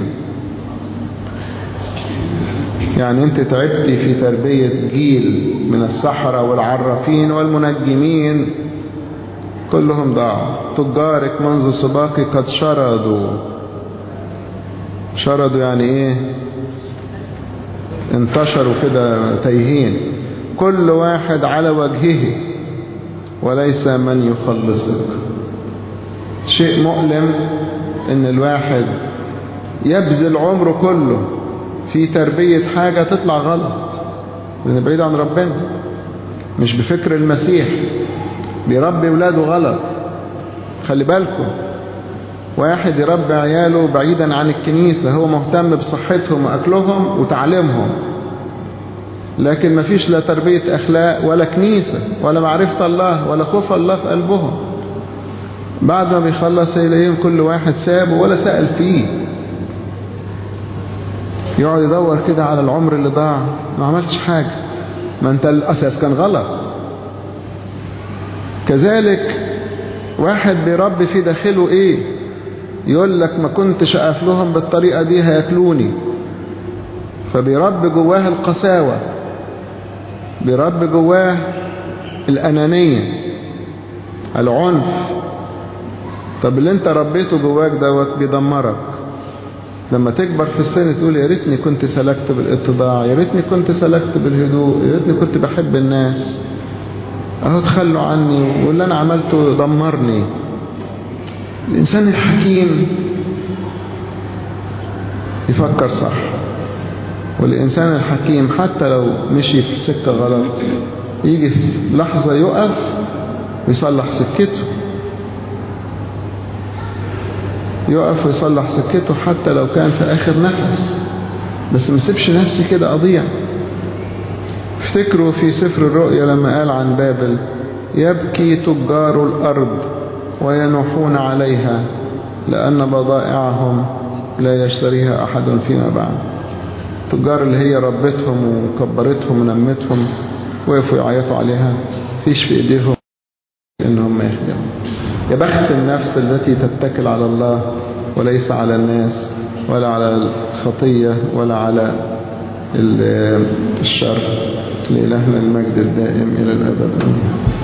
A: يعني انت تعبت في تربية جيل من السحرة والعرافين والمنجمين كلهم ضاعوا تجارك منذ سباقي قد شردوا شردوا يعني ايه انتشروا كده تايهين كل واحد على وجهه وليس من يخلصك شيء مؤلم ان الواحد يبذل عمره كله في تربية حاجة تطلع غلط لأن بعيد عن ربنا مش بفكر المسيح بيربي ولاده غلط خلي بالكم واحد يربي عياله بعيدا عن الكنيسة هو مهتم بصحتهم وأكلهم وتعليمهم لكن ما فيش لا تربية أخلاق ولا كنيسة ولا معرفة الله ولا خوف الله في قلبهم بعد ما بيخلص يلاقيهم كل واحد سابه ولا سأل فيه يقعد يدور كده على العمر اللي ضاع ما عملتش حاجة ما انت الأساس كان غلط كذلك واحد بيربي في داخله ايه يقول لك ما كنتش اقف لهم بالطريقة دي هياكلوني فبيرب جواه القساوة بيرب جواه الأنانية العنف طب اللي انت ربيته جواك دوت بيدمرك لما تكبر في السن تقول يا ريتني كنت سلكت بالاتضاع يا ريتني كنت سلكت بالهدوء يا ريتني كنت بحب الناس اهو تخلوا عني واللي انا عملته دمرني الانسان الحكيم يفكر صح والإنسان الحكيم حتى لو مشي في سكة غلط يجي في لحظة يقف ويصلح سكته يقف ويصلح سكته حتى لو كان في آخر نفس بس ما سيبش نفسي كده أضيع افتكروا في سفر الرؤيا لما قال عن بابل يبكي تجار الأرض وينوحون عليها لأن بضائعهم لا يشتريها أحد فيما بعد التجار اللي هي ربتهم وكبرتهم ونمتهم وقفوا يعيطوا عليها فيش في ايديهم انهم يخدموا يا بخت النفس التي تتكل على الله وليس على الناس ولا على الخطية ولا على الشر لإلهنا المجد الدائم إلى الأبد آمين